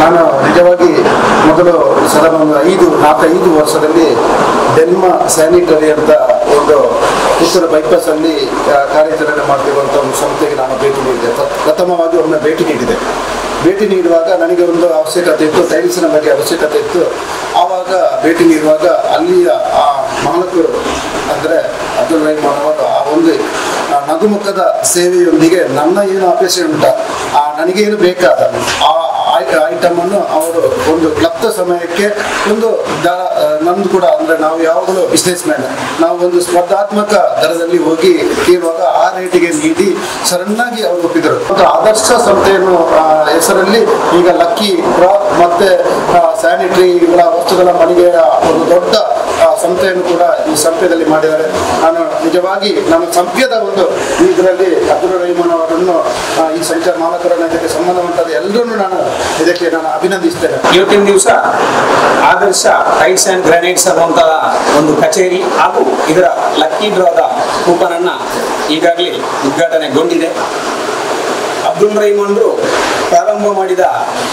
ನಾನು ನಿಜವಾಗಿ ಮೊದಲು ಸಲ ಒಂದು ಐದು ನಾಲ್ಕೈದು ವರ್ಷದಲ್ಲಿ ಡೆಲ್ಮಾ ಸ್ಯಾನಿಟರಿ ಅಂತ ಒಂದು ಪುತ್ತೂರು ಬೈಪಾಸ್ ಅಲ್ಲಿ ಆ, ಕಾರ್ಯಾಚರಣೆ ಮಾಡ್ತಿರುವಂಥ ಒಂದು ಸಂಸ್ಥೆಗೆ ನಾನು ಭೇಟಿ ನೀಡಿದೆ ಪ್ರ- ಪ್ರಥಮವಾಗಿ ಒಮ್ಮೆ ಭೇಟಿ ನೀಡಿದೆ ಭೇಟಿ ನೀಡುವಾಗ ನನಗೆ ಒಂದು ಅವಶ್ಯಕತೆ ಇತ್ತು ಟೈಲ್ಸ್ನ ಬಗ್ಗೆ ಅವಶ್ಯಕತೆ ಇತ್ತು ಆವಾಗ ಭೇಟಿ ನೀಡುವಾಗ ಅಲ್ಲಿಯ ಆ ಮಾಲಕರು ಅಂದರೆ ಅಬ್ದುಲ್ ರಹೀಮಾನ್ ಅವರು ಆ ಒಂದು ಆ ನಗುಮುಖದ ಸೇವೆಯೊಂದಿಗೆ ನನ್ನ ಏನು ಅಪೇಕ್ಷೆ ಉಂಟ ಆ ನನಗೇನು ಬೇಕಾದ ಆ ಐಟಮ್ ಅನ್ನು ಅವರು ಒಂದು ಕ್ಲಪ್ತ ಸಮಯಕ್ಕೆ ಒಂದು ದರ ಆ, ನಮ್ದು ಕೂಡ ಅಂದ್ರೆ ನಾವು ಯಾವಾಗಲೂ ಬಿಸ್ನೆಸ್ ಮ್ಯಾನ್ ನಾವು ಒಂದು ಸ್ಪರ್ಧಾತ್ಮಕ ದರದಲ್ಲಿ ಹೋಗಿ ಕೇಳುವಾಗ ಆ ರೇಟಿಗೆ ನೀಡಿ ಸಡನ್ನಾಗಿ ಅವರು ಒಪ್ಪಿದರು ಮತ್ತು ಆದರ್ಶ ಸಂಸ್ಥೆಯನ್ನು ಆ, ಹೆಸರಲ್ಲಿ ಈಗ ಲಕ್ಕಿ ಡ್ರಾ ಮತ್ತೆ ಸ್ಯಾನಿಟರಿ ಇವುಗಳ ವಸ್ತುಗಳ ಮಳಿಗೆಯ ಒಂದು ದೊಡ್ಡ ಆ, ಸಂಸ್ಥೆಯನ್ನು ಕೂಡ ಈ ಸಂಸ್ಥೆಯಲ್ಲಿ ಮಾಡಿದ್ದಾರೆ ನಾನು ನಿಜವಾಗಿ ನಾನು ಸಂಸ್ಥೆದ ಒಂದು ಇದರಲ್ಲಿ ಅಬ್ದುಲ್ ರಹೀಮಾನ್ ಅವರನ್ನು ಆ, ಈ ಸಂಚಾರ ಮಾಲಕರನ್ನ ಇದಕ್ಕೆ ಸಂಬಂಧಪಟ್ಟದ ಎಲ್ಲರನ್ನೂ ನಾನು ಇದಕ್ಕೆ ನಾನು ಅಭಿನಂದಿಸ್ತೇನೆ ಇವತ್ತಿನ ದಿವಸ ಆದರ್ಶ ಟೈಲ್ಸ್ ಅಂಡ್ ಗ್ರಾನೈಟ್ಸ್ ಅನ್ನುವಂತಹ ಒಂದು ಕಚೇರಿ ಹಾಗೂ ಇದರ ಲಕ್ಕಿ ಡ್ರಾದ ಕೂಪನ್ ಅನ್ನ ಈಗಾಗಲೇ ಉದ್ಘಾಟನೆಗೊಂಡಿದೆ ಅಬ್ದುಲ್ ರಹೀಮನ್ರು ಪ್ರಾರಂಭ ಮಾಡಿದ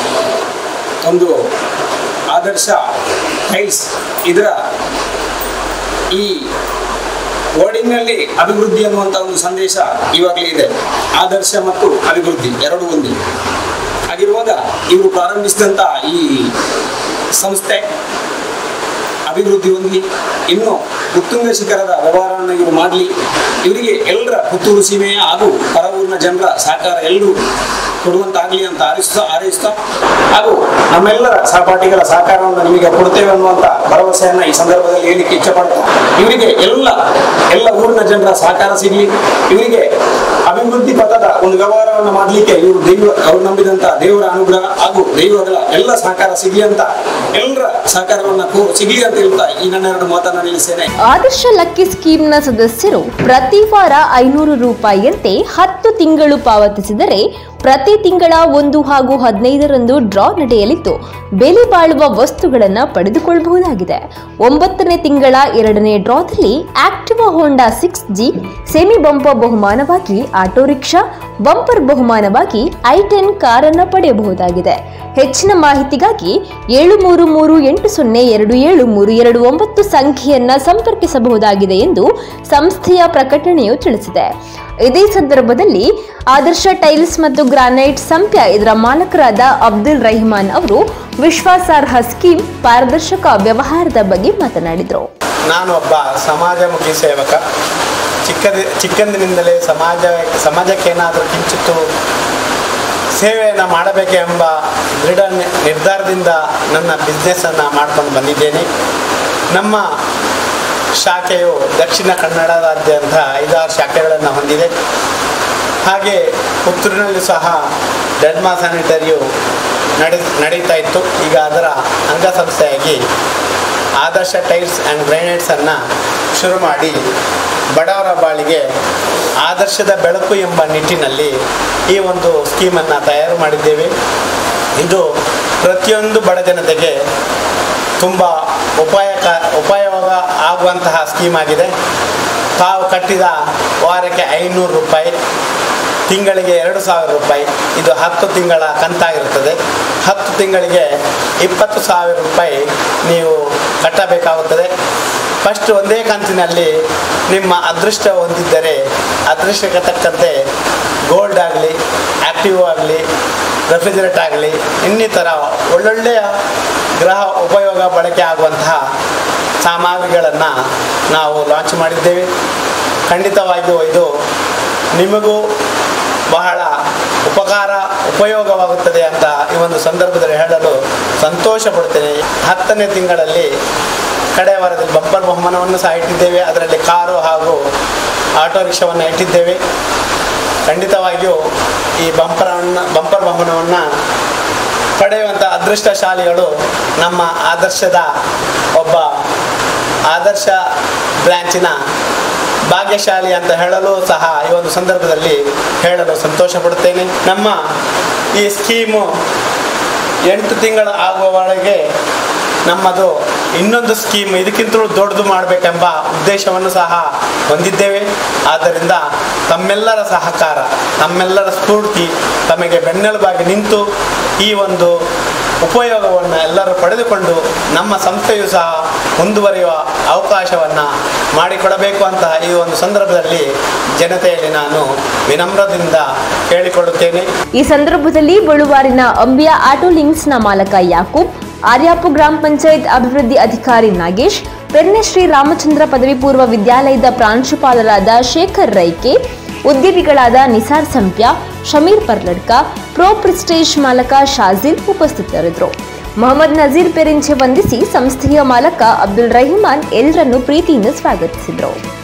ಒಂದು ಆದರ್ಶ ಟೈಲ್ಸ್ ಇದರ ಈ ವರ್ಡಿಂಗ್ನಲ್ಲಿ ಅಭಿವೃದ್ಧಿ ಅನ್ನುವಂಥ ಒಂದು ಸಂದೇಶ ಇವಾಗಲೇ ಇದೆ ಆದರ್ಶ ಮತ್ತು ಅಭಿವೃದ್ಧಿ ಎರಡೂ ಒಂದೇ ಹಾಗಿರುವಾಗ ಇವರು ಪ್ರಾರಂಭಿಸಿದಂಥ ಈ ಸಂಸ್ಥೆ ಅಭಿವೃದ್ಧಿ ಹೊಂದಲಿ ಇನ್ನು ಉತ್ತುಂಗ ಶಿಖರದ ವ್ಯವಹಾರವನ್ನು ಇವರು ಮಾಡಲಿ ಇವರಿಗೆ ಎಲ್ಲರ ಪುತ್ತೂರು ಸೀಮೆಯ ಹಾಗೂ ಹೊರ ಊರಿನ ಜನರ ಸಹಕಾರ ಎಲ್ಲರೂ ಕೊಡುವಂತಾಗಲಿ ಅಂತ ಹಾರೈಸ್ತಾ ಹಾರೈಸ್ತಾ ಹಾಗೂ ನಮ್ಮೆಲ್ಲರ ಸಹಪಾಠಿಗಳ ಸಹಕಾರವನ್ನು ನಿಮಗೆ ಕೊಡ್ತೇವೆ ಅನ್ನುವಂಥ ಭರವಸೆಯನ್ನು ಈ ಸಂದರ್ಭದಲ್ಲಿ ಹೇಳಲಿಕ್ಕೆ ಇಚ್ಛಪಡ್ತಾ ಇವರಿಗೆ ಎಲ್ಲ ಎಲ್ಲ ಊರಿನ ಜನರ ಸಹಕಾರ ಸಿಗಲಿ ಇವರಿಗೆ ಅಭಿವೃದ್ಧಿ ಪಥದ ಒಂದು ವ್ಯವಹಾರವನ್ನು ಮಾಡಲಿಕ್ಕೆ ಇವರು ದೈವ ಅವರು ನಂಬಿದಂತ ದೇವರ ಅನುಗ್ರಹ ಹಾಗೂ ದೈವಗಳ ಎಲ್ಲ ಸಹಕಾರ ಸಿಗಲಿ ಅಂತ ಎಲ್ಲರ ಸಹಕಾರವನ್ನು ಕೋ- ಸಿಗಲಿ ಅಂತ ಹೇಳ್ತಾ ಈ ನನ್ನ ಎರಡು ಮಾತನ್ನು ನಿಲ್ಲಿಸ್ತೇನೆ ಆದರ್ಶ ಲಕ್ಕಿ ಸ್ಕೀಮ್ನ ಸದಸ್ಯರು ಪ್ರತಿ ವಾರ ಐನೂರು ರೂಪಾಯಿಯಂತೆ ಹತ್ತು ತಿಂಗಳು ಪಾವತಿಸಿದರೆ ಪ್ರತಿ ತಿಂಗಳ ಒಂದು ಹಾಗೂ ಹದಿನೈದರಂದು ಡ್ರಾ ನಡೆಯಲಿದ್ದು ಬೆಲೆ ಬಾಳುವ ವಸ್ತುಗಳನ್ನು ಪಡೆದುಕೊಳ್ಳಬಹುದಾಗಿದೆ ಒಂಬತ್ತನೇ ತಿಂಗಳ ಎರಡನೇ ಡ್ರಾದಲ್ಲಿ Activa Honda six G semi bumper ಬಹುಮಾನವಾಗಿ ಆಟೋ ರಿಕ್ಷಾ ಬಂಪರ್ ಬಹುಮಾನವಾಗಿ ಐ ಟೆನ್ ಕಾರನ್ನು ಪಡೆಯಬಹುದಾಗಿದೆ ಹೆಚ್ಚಿನ ಮಾಹಿತಿಗಾಗಿ ಏಳು ಮೂರು ಮೂರು ಎಂಟು ಸೊನ್ನೆ ಎರಡು ಏಳು ಮೂರು ಎರಡು ಒಂಬತ್ತು ಸಂಖ್ಯೆಯನ್ನ ಸಂಪರ್ಕಿಸಬಹುದಾಗಿದೆ ಎಂದು ಸಂಸ್ಥೆಯ ಪ್ರಕಟಣೆಯು ತಿಳಿಸಿದೆ ಇದೇ ಸಂದರ್ಭದಲ್ಲಿ ಆದರ್ಶ ಟೈಲ್ಸ್ ಮತ್ತು ಗ್ರಾನೈಟ್ ಸಂಪ್ಯ ಇದರ ಮಾಲಕರಾದ ಅಬ್ದುಲ್ ರಹಿಮಾನ್ ಅವರು ವಿಶ್ವಾಸಾರ್ಹ ಸ್ಕೀಮ್ ಪಾರದರ್ಶಕ ವ್ಯವಹಾರದ ಬಗ್ಗೆ ಮಾತನಾಡಿದರು ನಾನು ಒಬ್ಬ ಸಮಾಜಮುಖಿ ಸೇವಕ ಚಿಕ್ಕದ ಚಿಕ್ಕಂದಿನಿಂದಲೇ ಸಮಾಜ ಸಮಾಜಕ್ಕೆ ಏನಾದರೂ ಕಿಂಚಿತ್ತು ಸೇವೆಯನ್ನು ಮಾಡಬೇಕೆಂಬ ದೃಢ ನಿ- ನಿರ್ಧಾರದಿಂದ ನನ್ನ ಬಿಸ್ನೆಸ್ಸನ್ನು ಮಾಡ್ಕೊಂಡು ಬಂದಿದ್ದೇನೆ ನಮ್ಮ ಶಾಖೆಯು ದಕ್ಷಿಣ ಕನ್ನಡದಾದ್ಯಂತ ಐದಾರು ಶಾಖೆಗಳನ್ನು ಹೊಂದಿದೆ ಹಾಗೆ ಪುತ್ತೂರಿನಲ್ಲಿ ಸಹ ಡೆಲ್ಮಾ ಸ್ಯಾನಿಟರಿಯು ನಡೆ ನಡೀತಾ ಇತ್ತು ಈಗ ಅದರ ಅಂಗಸಂಸ್ಥೆಯಾಗಿ ಆದರ್ಶ ಟೈಲ್ಸ್ ಆ್ಯಂಡ್ ಗ್ರೈನೇಟ್ಸನ್ನು ಶುರು ಮಾಡಿ ಬಡವರ ಬಾಳಿಗೆ ಆದರ್ಶದ ಬೆಳಕು ಎಂಬ ನಿಟ್ಟಿನಲ್ಲಿ ಈ ಒಂದು ಸ್ಕೀಮನ್ನು ತಯಾರು ಮಾಡಿದ್ದೇವೆ ಇದು ಪ್ರತಿಯೊಂದು ಬಡ ಜನತೆಗೆ ತುಂಬ ಉಪಾಯಕ ಉಪಯೋಗ ಆಗುವಂತಹ ಸ್ಕೀಮ್ ಆಗಿದೆ ತಾವು ಕಟ್ಟಿದ ವಾರಕ್ಕೆ ಐನೂರು ರೂಪಾಯಿ ತಿಂಗಳಿಗೆ ಎರಡು ಸಾವಿರ ರೂಪಾಯಿ ಇದು ಹತ್ತು ತಿಂಗಳ ಕಂತಾಗಿರುತ್ತದೆ ಹತ್ತು ತಿಂಗಳಿಗೆ ಇಪ್ಪತ್ತು ಸಾವಿರ ರೂಪಾಯಿ ನೀವು ಕಟ್ಟಬೇಕಾಗುತ್ತದೆ ಫಸ್ಟ್ ಒಂದೇ ಕಂತಿನಲ್ಲಿ ನಿಮ್ಮ ಅದೃಷ್ಟ ಹೊಂದಿದ್ದರೆ ಅದೃಷ್ಟಕ್ಕೆ ತಕ್ಕಂತೆ ಗೋಲ್ಡ್ ಆಗಲಿ ಆ್ಯಕ್ಟಿವ್ ಆಗಲಿ ರೆಫ್ರಿಜರೇಟ್ ಆಗಲಿ ಇನ್ನಿತರ ಒಳ್ಳೊಳ್ಳೆಯ ಗ್ರಹ ಉಪಯೋಗ ಬಳಕೆ ಆಗುವಂತಹ ಸಾಮಗ್ರಿಗಳನ್ನು ನಾವು ಲಾಂಚ್ ಮಾಡಿದ್ದೇವೆ ಖಂಡಿತವಾಗಿಯೂ ಇದು ನಿಮಗೂ ಬಹಳ ಉಪಕಾರ ಉಪಯೋಗವಾಗುತ್ತದೆ ಅಂತ ಈ ಒಂದು ಸಂದರ್ಭದಲ್ಲಿ ಹೇಳಲು ಸಂತೋಷ ಪಡ್ತೇನೆ ಹತ್ತನೇ ತಿಂಗಳಲ್ಲಿ ಕಡೆ ವಾರದಲ್ಲಿ ಬಂಪರ್ ಬಹುಮಾನವನ್ನು ಸಹ ಇಟ್ಟಿದ್ದೇವೆ ಅದರಲ್ಲಿ ಕಾರು ಹಾಗೂ ಆಟೋ ರಿಕ್ಷಾವನ್ನು ಇಟ್ಟಿದ್ದೇವೆ ಖಂಡಿತವಾಗಿಯೂ ಈ ಬಂಪರವನ್ನು ಬಂಪರ್ ಬಹುಮಾನವನ್ನು ಪಡೆಯುವಂಥ ಅದೃಷ್ಟಶಾಲಿಗಳು ನಮ್ಮ ಆದರ್ಶದ ಒಬ್ಬ ಆದರ್ಶ ಬ್ರ್ಯಾಂಚಿನ ಭಾಗ್ಯಶಾಲಿ ಅಂತ ಹೇಳಲು ಸಹ ಈ ಒಂದು ಸಂದರ್ಭದಲ್ಲಿ ಹೇಳಲು ಸಂತೋಷ ಪಡುತ್ತೇನೆ ನಮ್ಮ ಈ ಸ್ಕೀಮು ಎಂಟು ತಿಂಗಳು ಆಗುವವರೆಗೆ ನಮ್ಮದು ಇನ್ನೊಂದು ಸ್ಕೀಮ್ ಇದಕ್ಕಿಂತಲೂ ದೊಡ್ಡದು ಮಾಡಬೇಕೆಂಬ ಉದ್ದೇಶವನ್ನು ಸಹ ಹೊಂದಿದ್ದೇವೆ ಆದ್ದರಿಂದ ತಮ್ಮೆಲ್ಲರ ಸಹಕಾರ ತಮ್ಮೆಲ್ಲರ ಸ್ಫೂರ್ತಿ ತಮಗೆ ಬೆನ್ನೆಲುಬಾಗಿ ನಿಂತು ಈ ಒಂದು ಉಪಯೋಗವನ್ನು ಎಲ್ಲರೂ ಪಡೆದುಕೊಂಡು ನಮ್ಮ ಸಂಸ್ಥೆಯು ಸಹ ಮುಂದುವರಿಯುವ ಅವಕಾಶವನ್ನು ಮಾಡಿಕೊಡಬೇಕು ಅಂತ ಈ ಒಂದು ಸಂದರ್ಭದಲ್ಲಿ ಜನತೆಯಲ್ಲಿ ನಾನು ವಿನಮ್ರದಿಂದ ಕೇಳಿಕೊಳ್ಳುತ್ತೇನೆ ಈ ಸಂದರ್ಭದಲ್ಲಿ ಬಳುವಾರಿನ ಅಂಬಿಯಾ ಆಟೋ ಲಿಂಕ್ಸ್ನ ಮಾಲಕ ಯಾಕೂಬ್ ಆರ್ಯಾಪು ಗ್ರಾಮ ಪಂಚಾಯತ್ ಅಭಿವೃದ್ಧಿ ಅಧಿಕಾರಿ ನಾಗೇಶ್ ಪೆರ್ನೆ ಶ್ರೀ ರಾಮಚಂದ್ರ ಪದವಿ ಪೂರ್ವ ವಿದ್ಯಾಲಯದ ಪ್ರಾಂಶುಪಾಲರಾದ ಶೇಖರ್ ರೈಕೆ ಉದ್ಯಮಿಗಳಾದ ನಿಸಾರ್ ಸಂಪ್ಯ ಶಮೀರ್ ಪರ್ಲಡ್ಕ ಪ್ರೋ ಪ್ರಿಸ್ಟೇಜ್ ಮಾಲಕ ಶಾಜಿಲ್ ಉಪಸ್ಥಿತರಿದ್ದರು ಮೊಹಮ್ಮದ್ ನಜೀರ್ ಪೆರಿಂಚೆ ವಂದಿಸಿ ಸಂಸ್ಥೆಯ ಮಾಲಕ ಅಬ್ದುಲ್ ರಹಿಮಾನ್ ಎಲ್ಲರನ್ನು ಪ್ರೀತಿಯಿಂದ ಸ್ವಾಗತಿಸಿದರು